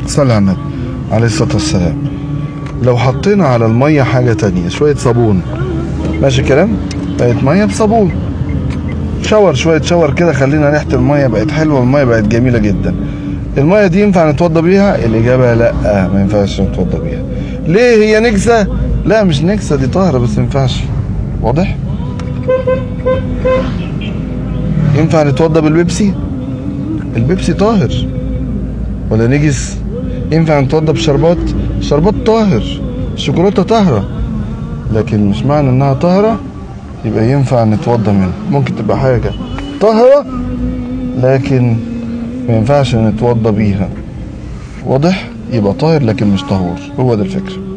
صلى على النبي عليه الصلاة والسلام لو حطينا على المية حاجة تانية شوية صابون ماشي الكلام بقت مية بصابون شاور شوية شاور كده خلينا ريحة المية بقت حلوة المية بقت جميلة جدا المية دي ينفع نتوضى بيها الإجابة لا ما ينفعش نتوضى بيها ليه هي نجسة لا مش نجسة دي طاهرة بس ما ينفعش واضح ينفع نتوضى بالبيبسي البيبسي طاهر ولا نجس ينفع نتوضى بشربات شربات طاهر الشوكولاتة طاهرة لكن مش معنى انها طاهرة يبقى ينفع نتوضى منها ممكن تبقى حاجة طاهرة لكن ما ينفعش نتوضى بيها واضح يبقى طاهر لكن مش طهور هو ده الفكرة